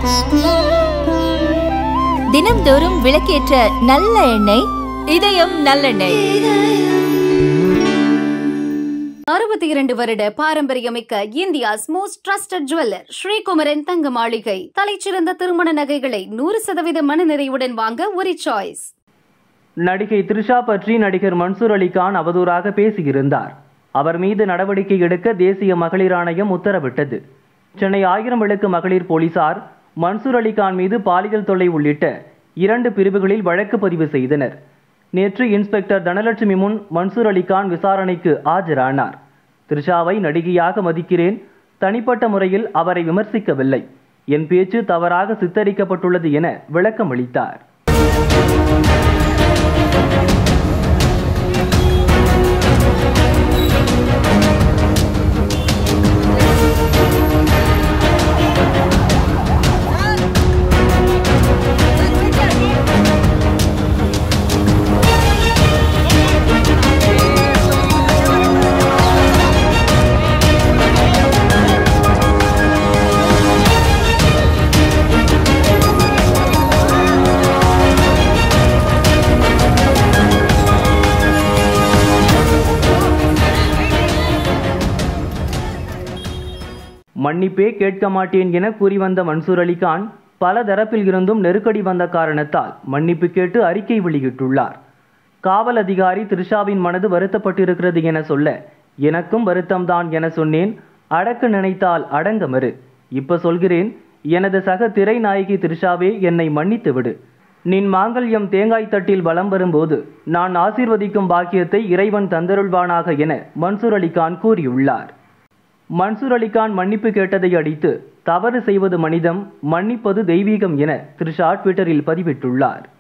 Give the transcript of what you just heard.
தினம்தோறும் விளக்கேற்ற நல்ல எண்ணெய் இதயம் நல்லெண்ணெய் அறுபத்தி இரண்டு வருட பாரம்பரியமிக்க India's most trusted jeweller Srikumaran Thanga Maligai தலைச்சிறந்த திருமண நகைகளை நூறு சதவீத மனநிறைவுடன் வாங்க ஒரு சாய்ஸ் நடிகை த்ரிஷா பற்றி நடிகர் மன்சூர் அலிகான் அவதூறாக பேசியிருந்தார் அவர் மீது நடவடிக்கை எடுக்க தேசிய மகளிர் ஆணையம் உத்தரவிட்டது சென்னை ஆயிரம் விளக்கு மகளிர் போலீசார் மன்சூர் அலிகான் மீது பாலியல் தொல்லை உள்ளிட்ட இரண்டு பிரிவுகளில் வழக்கு பதிவு செய்தனர் நேற்று இன்ஸ்பெக்டர் தனலட்சுமி முன் மன்சூர் அலிகான் விசாரணைக்கு ஆஜரானார் த்ரிஷாவை நடிகையாக மதிக்கிறேன் தனிப்பட்ட முறையில் அவரை விமர்சிக்கவில்லை என் பேச்சு தவறாக சித்தரிக்கப்பட்டுள்ளது என விளக்கம் அளித்தார் மன்னிப்பே கேட்க மாட்டேன் என கூறி வந்த மன்சூர் அலிகான் பல தரப்பில் இருந்தும் நெருக்கடி வந்த காரணத்தால் மன்னிப்பு கேட்டு அறிக்கை வெளியிட்டுள்ளார் காவல் அதிகாரி த்ரிஷாவின் மனது வருத்தப்பட்டிருக்கிறது என சொல்ல எனக்கும் வருத்தம்தான் என சொன்னேன் அடக்க நினைத்தால் அடங்க மறு இப்ப சொல்கிறேன் எனது சக திரை நாயகி த்ரிஷாவே என்னை மன்னித்து விடு நின் மாங்கல்யம் தேங்காய் தட்டில் வலம் வரும்போது நான் ஆசீர்வதிக்கும் பாக்கியத்தை இறைவன் தந்தருள்வானாக என மன்சூர் அலிகான் கூறியுள்ளார் மன்சூர் அலிகான் மன்னிப்பு கேட்டதை அடித்து தவறு செய்வது மனிதம் மன்னிப்பது தெய்வீகம் என த்ரிஷா ட்விட்டரில் பதிவிட்டுள்ளார்